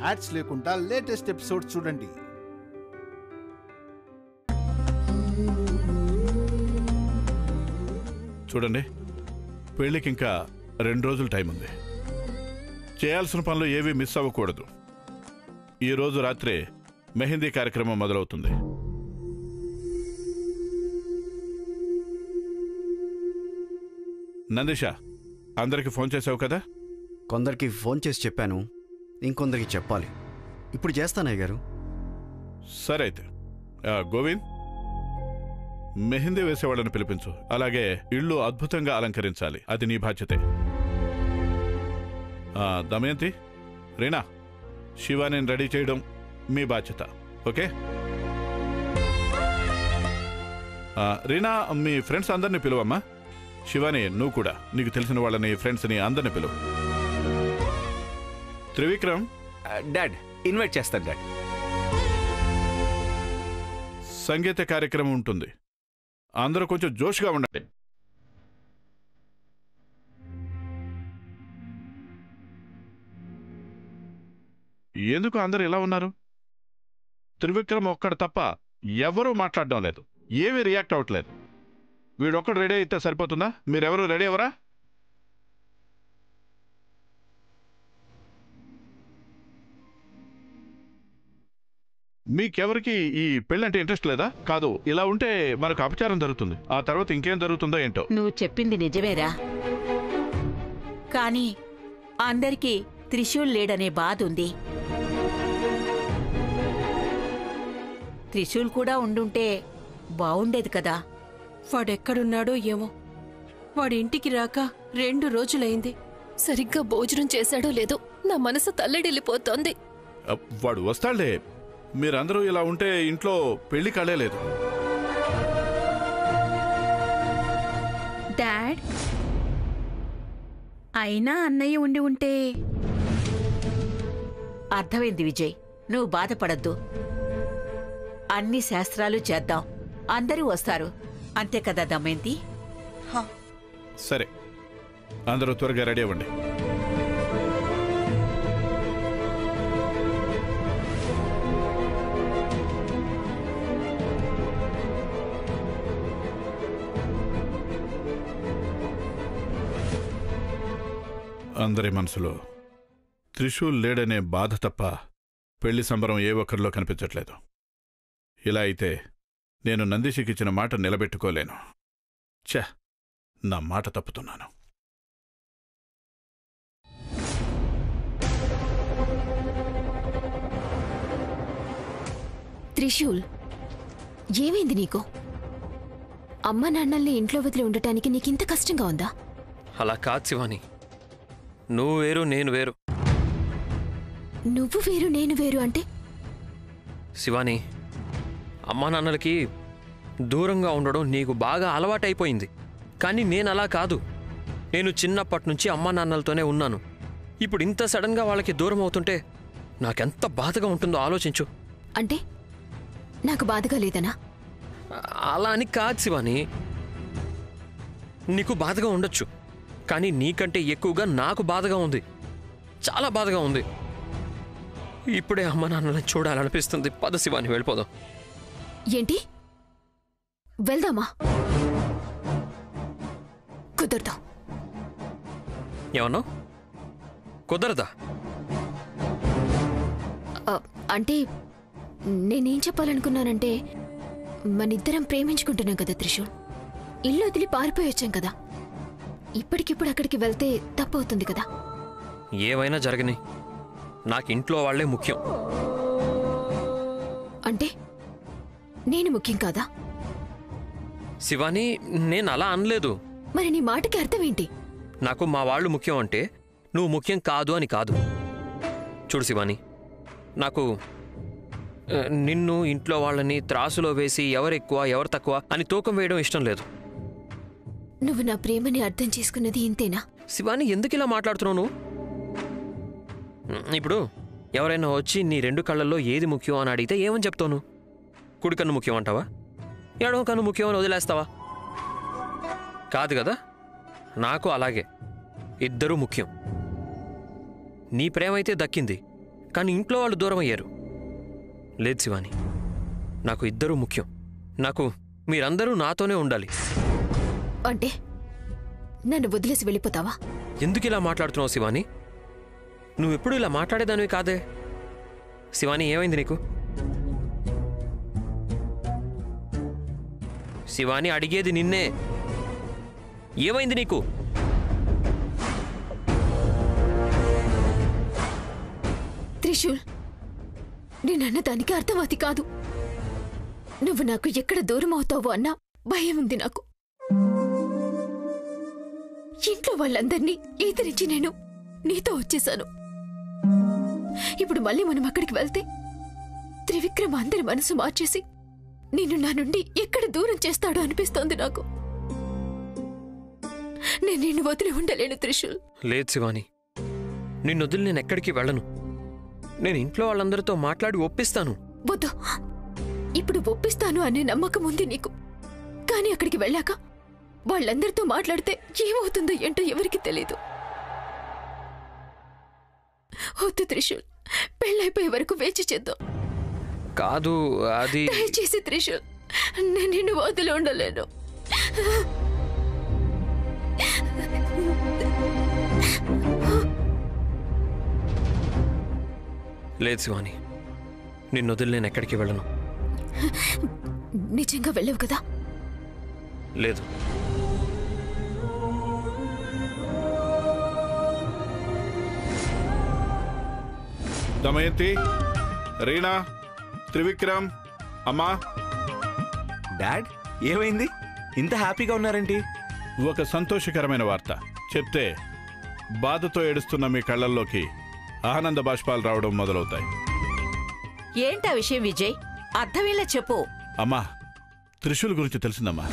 Ads లేకుండా latest episode చూడండి చూడండి పెళ్ళికి ఇంకా రెండు రోజులు టైం ఉంది చేయాల్సిన పనులు ఏవి మిస్ అవ్వకూడదు ఈ రోజు రాత్రే మెహందీ కార్యక్రమం మొదలవుతుంది నందిష అందరికి ఫోన్ చేసావు కదా కొందరికి ఫోన్ చేసి చెప్పాను ఇంకొందరికి చెప్పాలి ఇప్పుడు చేస్తానయ్య గారు సరే అయితే ఆ, గోవింద్ మెహందీ వేసేవాళ్ళని పిలిపించు అలాగే ఇళ్ళు అద్భుతంగా అలంకరించాలి అది నీ బాధ్యతే ఆ, దమయంతి రీనా శివాని రెడీ చేయడం మీ బాధ్యత ఓకే ఆ, రీనా మీ ఫ్రెండ్స్ అందరినీ పిలువమ్మా శివాని నువ్వు కూడా నీకు తెలిసిన వాళ్ళని ఫ్రెండ్స్ని అందరినీ పిలువు త్రివిక్రమ్ డాడ్ ఇన్వైట్ చేస్తాను డాడ్ సంగీత కార్యక్రమం ఉంటుంది అందరూ కొంచెం జోష్గా ఉండండి ఎందుకు అందరు ఇలా ఉన్నారు త్రివిక్రమ్ ఒక్కడ తప్ప ఎవరూ మాట్లాడడం లేదు ఏమీ రియాక్ట్ అవ్వట్లేదు వీడొక్కడు రెడీ అయితే సరిపోతుందా మీరెవరు రెడీ ఎవరా మీకెవరికి ఈ పెళ్ళంటే ఇంట్రెస్ట్ లేదా కాదు ఇలా ఉంటే మనకు అపచారం జరుగుతుంది ఆ తర్వాత ఇంకేం జరుగుతుందో ఏంటో నువ్వు చెప్పింది నిజమేరా కానీ అందరికీ త్రిశూల్ లేడనే బాధ ఉంది త్రిశూల్ కూడా ఉండుంటే బావుండేది కదా వాడెక్కడున్నాడో ఏమో వాడి ఇంటికి రాక రెండు రోజులైంది సరిగ్గా భోజనం చేశాడో లేదో నా మనసు తల్లడిల్లిపోతోంది అ, వాడు వస్తాడులే మీరందరూ ఇలా ఉంటే ఇంట్లో పెళ్లి కళే లేదు డాడ్ అయినా అన్నయ్య ఉండి ఉంటే అర్థమైంది విజయ్ నువ్వు బాధపడద్దు అన్ని శాస్త్రాలు చేద్దాం అందరూ వస్తారు అంతే కదా దమయంతి సరే అందరూ త్వరగా రెడీ అవ్వండి అందరి మనసులో త్రిశూల్ లేడనే బాధ తప్ప పెళ్లి సంబరం ఏ ఒక్కరిలో కనిపించట్లేదు ఇలా అయితే నేను నందీషికిచ్చిన మాట నిలబెట్టుకోలేను ఛ నా మాట తప్పుతున్నాను త్రిశూల్ ఏమైంది నీకు అమ్మ నాన్నల్ని ఇంట్లో వదిలి ఉండటానికి నీకింత కష్టంగా ఉందా అలా కాదు శివాని నువ్వు వేరు నేను వేరు నువ్వు వేరు నేను వేరు అంటే శివాని అమ్మా నాన్నలకి దూరంగా ఉండడం నీకు బాగా అలవాటైపోయింది కానీ నేను అలా కాదు నేను చిన్నప్పటి నుంచి అమ్మా నాన్నలతోనే ఉన్నాను ఇప్పుడు ఇంత సడన్గా వాళ్ళకి దూరం అవుతుంటే నాకెంత బాధగా ఉంటుందో ఆలోచించు అంటే నాకు బాధగా లేదనా అలా అని కాదు శివాని నీకు బాధగా ఉండొచ్చు కానీ నీకంటే ఎక్కువగా నాకు బాధగా ఉంది చాలా బాధగా ఉంది ఇప్పుడే అమ్మ నాన్నని చూడాలనిపిస్తుంది పద శివాని వెళ్ళిపోదాం ఏంటి వెళ్దామా కుదరదు ఏమన్నావు కుదరదా ఆ, అంటే నేనేం చెప్పాలనుకున్నానంటే మనిద్దరం ప్రేమించుకుంటున్నాం కదా త్రిశూల్ ఇల్లు వదిలి పారిపోయి వచ్చాం కదా ఇప్పటికిప్పుడు అక్కడికి వెళ్తే తప్పవుతుంది కదా ఏవైనా జరగని నాకు ఇంట్లో వాళ్ళే ముఖ్యం అంటే నేను ముఖ్యం కాదా శివాని నేను అలా అనలేదు మరి నీ మాటకి అర్థం ఏంటి నాకు మా వాళ్ళు ముఖ్యం అంటే నువ్వు ముఖ్యం కాదు అని కాదు చూడు శివాని నాకు ఆ, నిన్ను ఇంట్లో వాళ్ళని త్రాసులో వేసి ఎవరు ఎక్కువ ఎవరు తక్కువ అని తూకం వేయడం ఇష్టం లేదు నువ్వు నా ప్రేమని అర్థం చేసుకున్నది ఇంతేనా శివాని ఎందుకు ఇలా మాట్లాడుతున్నావు నువ్వు? ఉమ్, ఇప్పుడు ఎవరైనా వచ్చి నీ రెండు కళ్ళల్లో ఏది ముఖ్యం అని అడిగితే ఏమని చెప్తాను కుడి కన్ను ముఖ్యం అంటావా ఎడమ కన్ను ముఖ్యం అని వదిలేస్తావా కాదు కదా నాకు అలాగే ఇద్దరూ ముఖ్యం నీ ప్రేమ అయితే దక్కింది కానీ ఇంట్లో వాళ్ళు దూరం అయ్యారు లేదు శివాని నాకు ఇద్దరూ ముఖ్యం నాకు మీరందరూ నాతోనే ఉండాలి అంటే నన్ను వదిలేసి వెళ్ళిపోతావా ఎందుకు ఇలా మాట్లాడుతున్నావు శివాని నువ్వెప్పుడు ఇలా మాట్లాడేదానివి కాదే శివాని ఏమైంది నీకు శివాని అడిగేది నిన్నే ఏమైంది నీకు త్రిశూల్ నేనన్న దానికి అర్థం అది కాదు నువ్వు నాకు ఎక్కడ దూరం అవుతావో అన్న భయం ఉంది నాకు ఇంట్లో వాళ్ళందర్నీ ఈతరించి నేను నీతో వచ్చేశాను ఇప్పుడు మళ్ళీ మనం అక్కడికి వెళ్తే త్రివిక్రమ్ అందరి మనసు మార్చేసి నిన్ను నా నుండి ఎక్కడ దూరం చేస్తాడో అనిపిస్తోంది నాకు నేను నిన్ను వదిలి ఉండలేను త్రిశూల్ లేదు శివాని నిన్ను వదిలి నేను ఎక్కడికి వెళ్ళను నేను ఇంట్లో వాళ్ళందరితో మాట్లాడి ఒప్పిస్తాను వద్దు ఇప్పుడు ఒప్పిస్తాను అనే నమ్మకం ఉంది నీకు కానీ అక్కడికి వెళ్ళాక వాళ్ళందరితో మాట్లాడితే ఏమవుతుందో ఏంటో ఎవరికి తెలీదు వద్దు త్రిశూల్ పెళ్ళైపోయే వరకు వేచి చేద్దాం కాదు అది దయచేసి త్రిశూల్ నేను నిన్ను వదిలి ఉండలేను లేదు శివాని నిన్ను వదిలి నేను ఎక్కడికి వెళ్ళను నిజంగా వెళ్ళవు కదా లేదు దమయంతి రీనా త్రివిక్రమ్ అమ్మా డాడ్ ఏమైంది ఇంత హ్యాపీగా ఉన్నారేంటి ఒక సంతోషకరమైన వార్త చెప్తే బాధతో ఏడుస్తున్న మీ కళ్ళల్లోకి ఆనంద బాష్పాలు రావడం మొదలవుతాయి ఏంటా విషయం విజయ్ అర్థమేలా చెప్పు అమ్మా త్రిశూల్ గురించి తెలిసిందమ్మా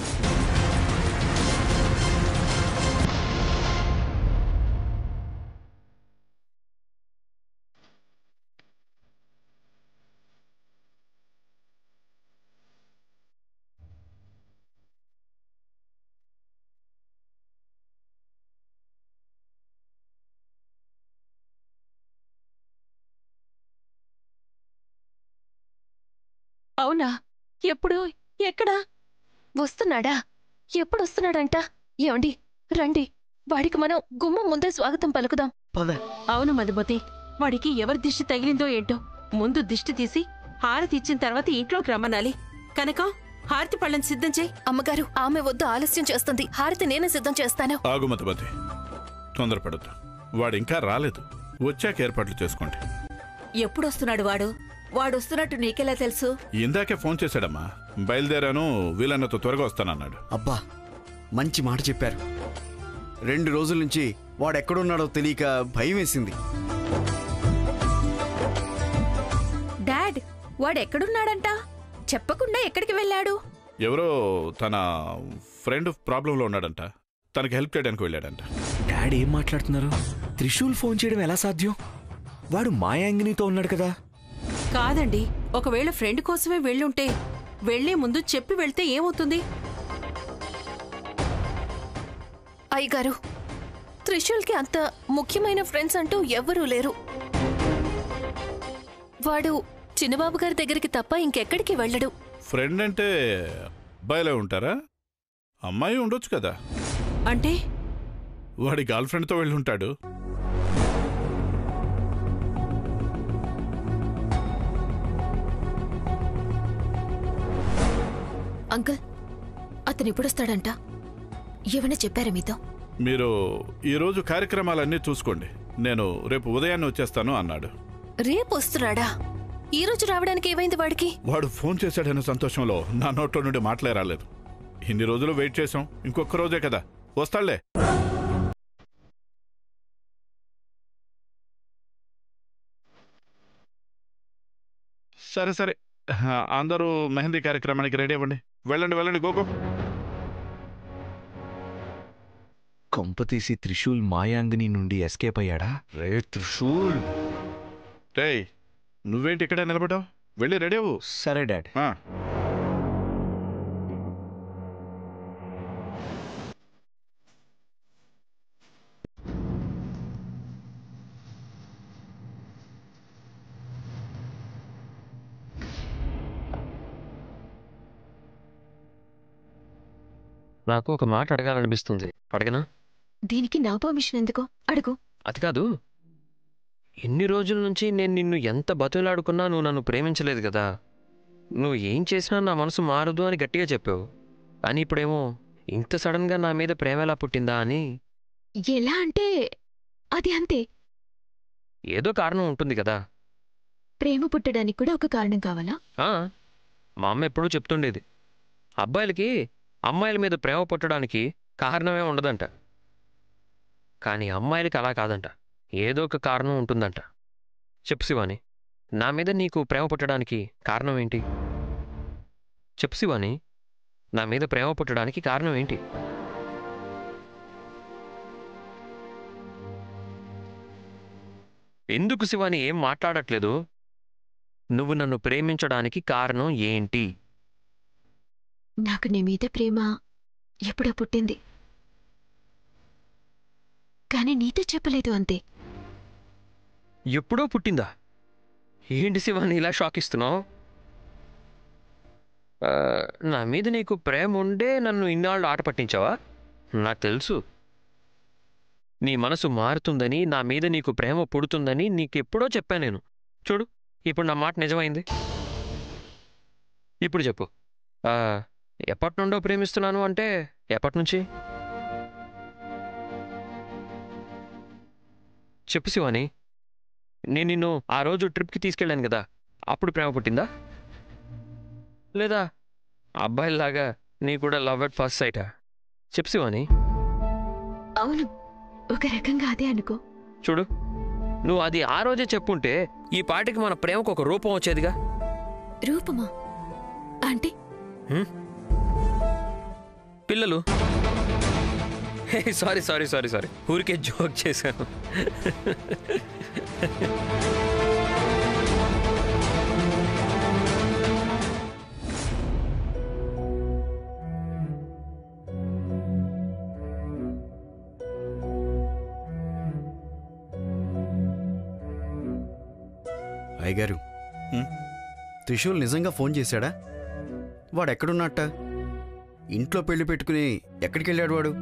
అవునా ఎప్పుడు ఎక్కడా వస్తున్నాడా ఎప్పుడు వస్తున్నాడంట ఏమండి రండి వాడికి మనం గుమ్మం ముందే స్వాగతం పలుకుదాం పద అవును మధుమతి వాడికి ఎవరి దిష్టి తగిలిందో ఏంటో ముందు దిష్టి తీసి హారతి ఇచ్చిన తర్వాత ఇంట్లోకి రమ్మనాలి కనుక హారతి పళ్ళని సిద్ధం చేయి అమ్మగారు ఆమె వద్దు ఆలస్యం చేస్తుంది హారతి నేనే సిద్ధం చేస్తాను ఆగుమతిమతి తొందరపడద్దు వాడు ఇంకా రాలేదు వచ్చాక ఏర్పాట్లు చేసుకోండి ఎప్పుడొస్తున్నాడు వాడు వాడొస్తున్నట్టు నీకెలా తెలుసు ఇందాకే ఫోన్ చేశాడమ్మా బయలుదేరాను వీలన్నతో త్వరగా వస్తానన్నాడు అబ్బా మంచి మాట చెప్పారు రెండు రోజుల నుంచి వాడెక్కడున్నాడో తెలియక భయం వేసింది డాడ్ వాడెక్కడున్నాడంట చెప్పకుండా ఎక్కడికి వెళ్ళాడు ఎవరో తన ఫ్రెండ్ ప్రాబ్లంలో ఉన్నాడంట తనకి హెల్ప్ చేయడానికి వెళ్ళాడంట డాడ్ ఏం మాట్లాడుతున్నారు త్రిశూల్ ఫోన్ చేయడం ఎలా సాధ్యం వాడు మాయాంగినితో ఉన్నాడు కదా కాదండి ఒకవేళ ఫ్రెండ్ కోసమే వెళ్ళుంటే వెళ్లే ముందు చెప్పి వెళ్తే ఏమవుతుంది అయ్యగారు త్రిశూల్కి అంత ముఖ్యమైన ఫ్రెండ్స్ అంటూ ఎవ్వరూ లేరు వాడు చిన్నబాబు గారి దగ్గరికి తప్ప ఇంకెక్కడికి వెళ్ళడు ఫ్రెండ్ అంటే అబ్బాయిలే ఉంటారా అమ్మాయి ఉండొచ్చు కదా అంటే వాడి గర్ల్ ఫ్రెండ్తో వెళ్ళి ఉంటాడు అంకుల్ అతను ఎప్పుడొస్తాడంట ఏమైనా చెప్పారా మీతో మీరు ఈరోజు కార్యక్రమాలన్నీ చూసుకోండి నేను రేపు ఉదయాన్నే వచ్చేస్తాను అన్నాడు రేపు వస్తున్నాడా ఈ రోజు రావడానికి ఏమైంది వాడికి వాడు ఫోన్ చేశాడనే సంతోషంలో నా నోట్లో నుండి మాటలే రాలేదు ఇన్ని రోజులు వెయిట్ చేశాం ఇంకొక రోజే కదా వస్తాళ్లే సరే సరే ఆ, అందరూ మెహందీ కార్యక్రమానికి రెడీ అవ్వండి వెళ్ళండి వెళ్ళండి గోగో కొంపతీసి త్రిశూల్ మాయాంగిని నుండి ఎస్కేప్ అయ్యాడా రే త్రిశూల్ రేయ్ నువ్వేంటి ఇక్కడ నిలబడ్డావు వెళ్ళి రెడీ అవ్వు సరే డాడ్ ఆ. నాకు ఒక మాట అడగాలనిపిస్తుంది అడగనా దీనికి నా పర్మిషన్ ఎందుకు అడుగు అది కాదు ఎన్ని రోజుల నుంచి నేను నిన్ను ఎంత బతులాడుకున్నా నువ్వు నన్ను ప్రేమించలేదు కదా నువ్వు ఏం చేసినా నా మనసు మారదు అని గట్టిగా చెప్పావు కానీ ఇప్పుడేమో ఇంత సడన్గా నా మీద ప్రేమ ఎలా పుట్టిందా అని ఎలా అంటే అది అంతే ఏదో కారణం ఉంటుంది కదా ప్రేమ పుట్టడానికి కూడా ఒక కారణం కావాలా ఆ, మా అమ్మ ఎప్పుడూ చెప్తుండేది అబ్బాయిలకి అమ్మాయిల మీద ప్రేమ పుట్టడానికి కారణమే ఉండదంట కానీ అమ్మాయిలకి అలా కాదంట ఏదో ఒక కారణం ఉంటుందంట చెప్పు శివాని నా మీద నీకు ప్రేమ పుట్టడానికి కారణం ఏంటి చెప్పు శివాని నా మీద ప్రేమ పుట్టడానికి కారణం ఏంటి ఎందుకు శివాని ఏం మాట్లాడట్లేదు నువ్వు నన్ను ప్రేమించడానికి కారణం ఏంటి నాకు నీ మీద ప్రేమ ఎప్పుడో పుట్టింది కానీ నీతో చెప్పలేదు అంతే ఎప్పుడో పుట్టిందా ఏంటి శివాని ఇలా షాక్ ఇస్తున్నావు ఆ, నా మీద నీకు ప్రేమ ఉండే నన్ను ఇన్నాళ్ళు ఆట పట్టించావా నాకు తెలుసు నీ మనసు మారుతుందని నా మీద నీకు ప్రేమ పుడుతుందని నీకెప్పుడో చెప్పాను నేను చూడు ఇప్పుడు నా మాట నిజమైంది ఇప్పుడు చెప్పు ఆ, ఎప్పటి నుండో ప్రేమిస్తున్నాను అంటే ఎప్పటి నుంచి చెప్పు శివాని నేను నిన్ను ఆ రోజు ట్రిప్కి తీసుకెళ్ళాను కదా అప్పుడు ప్రేమ పుట్టిందా లేదా అబ్బాయిలాగా నీ కూడా లవ్ అట్ ఫస్ట్ సైటా చెప్పు శివాని అవును ఒక రకంగా అదే అనుకో చూడు నువ్వు అది ఆ రోజే చెప్పుంటే ఈ పాటికి మన ప్రేమకు ఒక రూపం వచ్చేదిగా రూపమా అంటే హ్మ్? పిల్లలు hey sorry sorry sorry sorry ఊరికే జోక్ చేశాను అయ్యగారు హ్మ్? త్రిశూల్ నిజంగా ఫోన్ చేశాడా వాడు ఎక్కడున్నట్ట ఇంట్లో పెళ్లి పెట్టుకుని ఎక్కడికి వెళ్ళాడు వాడు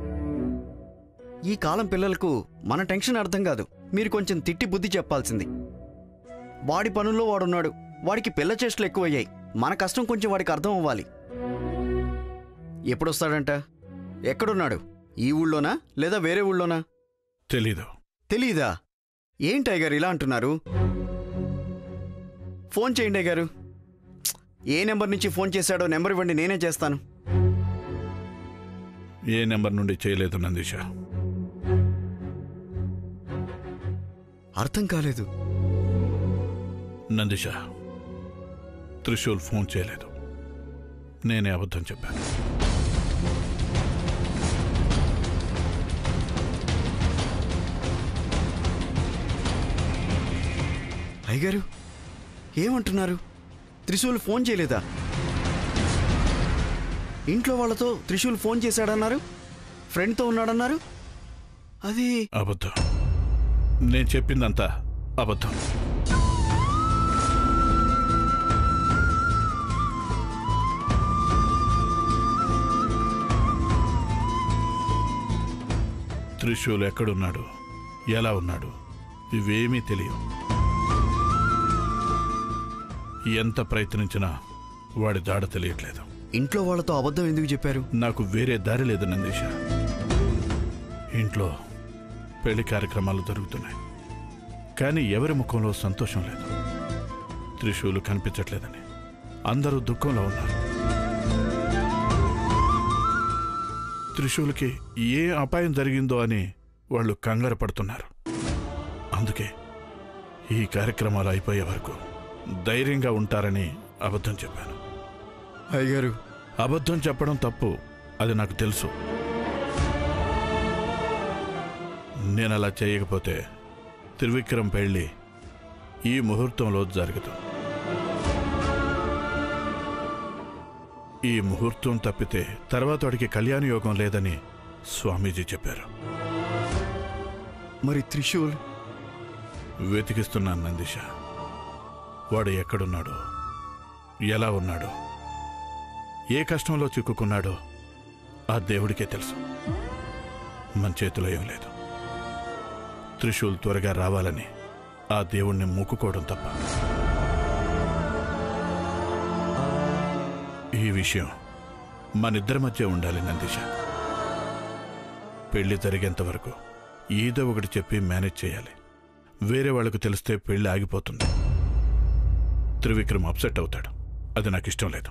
ఈ కాలం పిల్లలకు మన టెన్షన్ అర్థం కాదు మీరు కొంచెం తిట్టి బుద్ధి చెప్పాల్సింది వాడి పనుల్లో వాడున్నాడు వాడికి పిల్ల చేష్టలు ఎక్కువయ్యాయి మన కష్టం కొంచెం వాడికి అర్థం అవ్వాలి ఎప్పుడొస్తాడంట ఎక్కడున్నాడు ఈ ఊళ్ళోనా లేదా వేరే ఊళ్ళోనా తెలీదు తెలీదా ఏంటి అయ్యగారు ఇలా అంటున్నారు ఫోన్ చేయండి అయ్యగారు ఏ నెంబర్ నుంచి ఫోన్ చేశాడో నెంబర్ ఇవ్వండి నేనే చేస్తాను ఏ నెంబర్ నుండి చేయలేదు నందీష అర్థం కాలేదు నందిష త్రిశూల్ ఫోన్ చేయలేదు నేనే అబద్ధం చెప్పాను అయ్యగారు ఏమంటున్నారు త్రిశూల్ ఫోన్ చేయలేదా ఇంట్లో వాళ్ళతో త్రిశూల్ ఫోన్ చేశాడన్నారు ఫ్రెండ్తో ఉన్నాడన్నారు అది అబద్ధం నేను చెప్పిందంతా అబద్ధం త్రిశూల్ ఎక్కడున్నాడు ఎలా ఉన్నాడు ఇవేమీ తెలియవు ఎంత ప్రయత్నించినా వాడి దాడ తెలియట్లేదు ఇంట్లో వాళ్ళతో అబద్ధం ఎందుకు చెప్పారు నాకు వేరే దారి లేదు నందీష ఇంట్లో పెళ్లి కార్యక్రమాలు జరుగుతున్నాయి కానీ ఎవరి ముఖంలో సంతోషం లేదు త్రిశూలు కనిపించట్లేదని అందరూ దుఃఖంలో ఉన్నారు త్రిశూలకి ఏ అపాయం జరిగిందో అని వాళ్ళు కంగారు పడుతున్నారు అందుకే ఈ కార్యక్రమాలు అయిపోయే వరకు ధైర్యంగా ఉంటారని అబద్ధం చెప్పాను అయ్యగారు అబద్ధం చెప్పడం తప్పు అది నాకు తెలుసు నేను అలా చేయకపోతే త్రివిక్రమ్ పెళ్ళి ఈ ముహూర్తంలో జరగదు ఈ ముహూర్తం తప్పితే తర్వాత వాడికి కళ్యాణ యోగం లేదని స్వామీజీ చెప్పారు మరి త్రిశూల్ వెతికిస్తున్నాను నందిష వాడు ఎక్కడున్నాడో ఎలా ఉన్నాడో ఏ కష్టంలో చిక్కుకున్నాడో ఆ దేవుడికే తెలుసు మన చేతిలో ఏం లేదు త్రిశూల్ త్వరగా రావాలని ఆ దేవుణ్ణి మొక్కుకోవడం తప్ప ఈ విషయం మనిద్దరి మధ్య ఉండాలి నందిష పెళ్లి జరిగేంత వరకు ఏదో ఒకటి చెప్పి మేనేజ్ చేయాలి వేరే వాళ్ళకు తెలిస్తే పెళ్లి ఆగిపోతుంది త్రివిక్రమ్ అప్సెట్ అవుతాడు అది నాకు ఇష్టం లేదు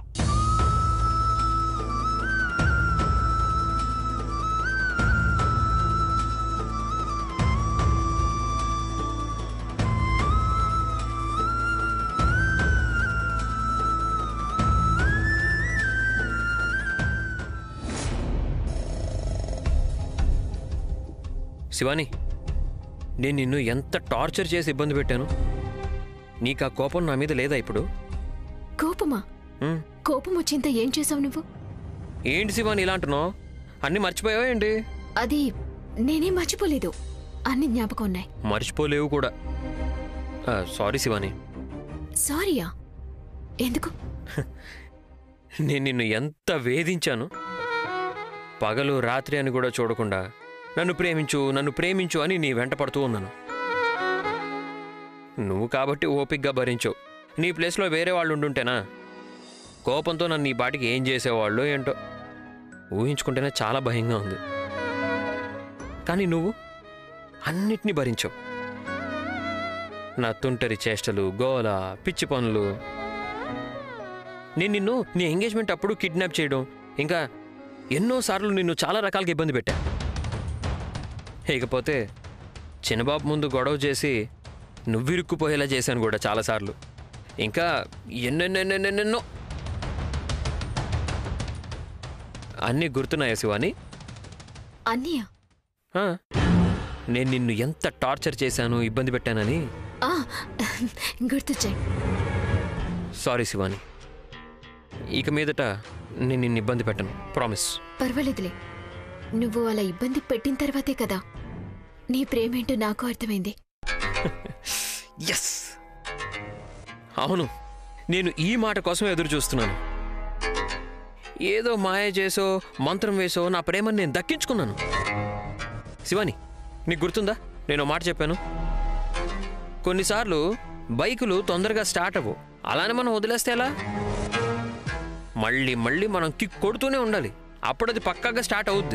శివాని నేను నిన్ను ఎంత టార్చర్ చేసి ఇబ్బంది పెట్టాను నీకు ఆ కోపం నా మీద లేదా ఇప్పుడు కోపమా ఉమ్. కోపం వచ్చేంత ఏం చేసావు నువ్వు ఏంటి శివాని ఇలా అంటున్నావు అన్నీ మర్చిపోయావా ఏంటి అది నేనేం మర్చిపోలేదు అన్ని జ్ఞాపకం ఉన్నాయి మర్చిపోలేవు కూడా ఆ, సారీ శివాని సారీయా ఎందుకు నేను నిన్ను ఎంత వేధించాను పగలు రాత్రి అని కూడా చూడకుండా నన్ను ప్రేమించు నన్ను ప్రేమించు అని నీ వెంట పడుతూ ఉన్నాను నువ్వు కాబట్టి ఓపిగ్గా భరించావు నీ ప్లేస్లో వేరే వాళ్ళు ఉండుంటేనా కోపంతో నన్ను ఈ బాటికి ఏం చేసేవాళ్ళు ఏంటో ఊహించుకుంటేనే చాలా భయంగా ఉంది కానీ నువ్వు అన్నిటినీ భరించావు నా తుంటరి చేష్టలు గోల పిచ్చి పనులు నేను నిన్ను నీ ఎంగేజ్మెంట్ అప్పుడు కిడ్నాప్ చేయడం ఇంకా ఎన్నోసార్లు నిన్ను చాలా రకాలుగా ఇబ్బంది పెట్టా ఇకపోతే చిన్నబాబు ముందు గొడవ చేసి నువ్విరుక్కుపోయేలా చేశాను కూడా చాలాసార్లు ఇంకా ఎన్నెన్నెన్నెన్నెన్నో అన్నీ గుర్తున్నాయా శివాని అన్నయ్య ఆ, నేను నిన్ను ఎంత టార్చర్ చేశాను ఇబ్బంది పెట్టానని ఆ, గుర్తొచ్చాయి సారీ శివాని ఇక మీదట నేను నిన్ను ఇబ్బంది పెట్టను ప్రామిస్ పర్వాలేదులే నువ్వు అలా ఇబ్బంది పెట్టిన తర్వాతే కదా నీ ప్రేమేంటో నాకు అర్థమైంది ఎస్ అవును నేను ఈ మాట కోసం ఎదురు చూస్తున్నాను ఏదో మాయ చేసో మంత్రం వేసో నా ప్రేమను నేను దక్కించుకున్నాను శివాని నీకు గుర్తుందా నేను ఓ మాట చెప్పాను కొన్నిసార్లు బైకులు తొందరగా స్టార్ట్ అవ్వు అలానే మనం వదిలేస్తే ఎలా మళ్ళీ మళ్ళీ మనం కిక్ కొడుతూనే ఉండాలి అప్పుడు అది పక్కాగా స్టార్ట్ అవుద్ది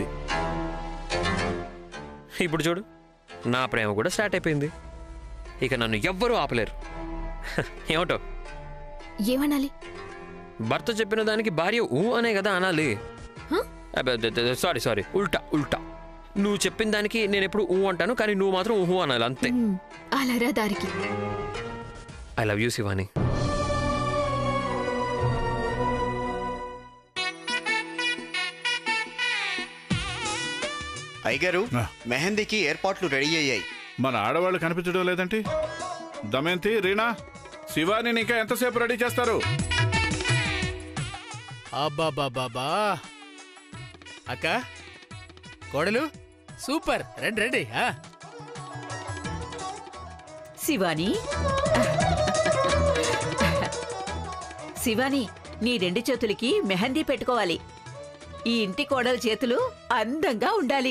ఇప్పుడు చూడు నా ప్రేమ కూడా స్టార్ట్ అయిపోయింది ఇక నన్ను ఎవ్వరూ ఆపలేరు ఏమిటో ఏమనాలి భర్త చెప్పిన దానికి భార్య ఊ అనే కదా అనాలి హ? సారీ సారీ ఉల్టా ఉల్టా నువ్వు చెప్పిన దానికి నేను ఎప్పుడు ఊ అంటాను కానీ నువ్వు మాత్రం ఊహు అనాలి అంతే ఉమ్, అలా రా దారికి ఐ లవ్ యూ శివాని అయ్యగారు ఆ. మెహందీకి ఏర్పాట్లు రెడీ అయ్యాయి మన ఆడవాళ్ళు కనిపించడం లేదంటే దమయంతి రీనా శివాని ఇంకా ఎంతసేపు రెడీ చేస్తారు అబ్బాబాబాబా అక్క కోడలు సూపర్ రండి రండి ఆ. శివాని శివాని నీ రెండు చేతులకి మెహందీ పెట్టుకోవాలి ఈ ఇంటి కోడల చేతులు అందంగా ఉండాలి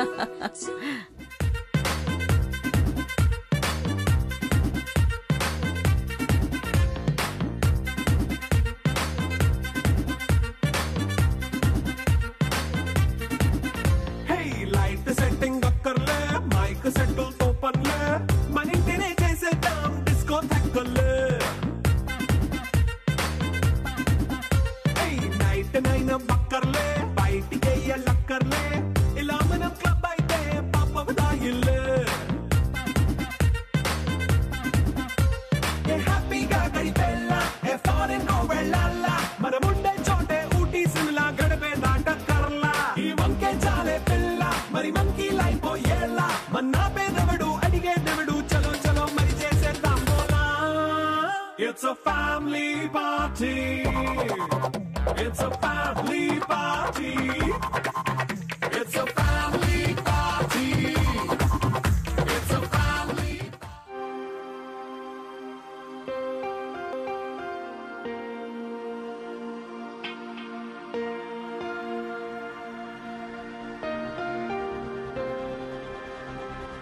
హే లైట్ సెట్టింగ్ అక్కర్లే మైక్ సెట్టిల్ తో పర్లే మన ఇంటినే చేసేద్దాం డిస్కో థక్కర్లే హే నైట్ నైన్ బక్కర్లే బయటికి లక్కర్లే ఇలా మనం క్లబ్ అయితే పాప దాయిల్లే ఏ హ్యాపీగా గడిపెల్లా ఏ ఫారెన్ నో వెళ్ళాలా మనం ఉండే చోటే ఊటీ సిమ్లా గడిపే నాటకర్లా ఈ వంకే చాలే పిల్ల మరి మంకీ లైఫ్ ఏళ్ళ మన్నా పేదవడు అడిగే నెవడు చలో చలో మరి చేసేద్దాం బోలా it's a family party it's a family party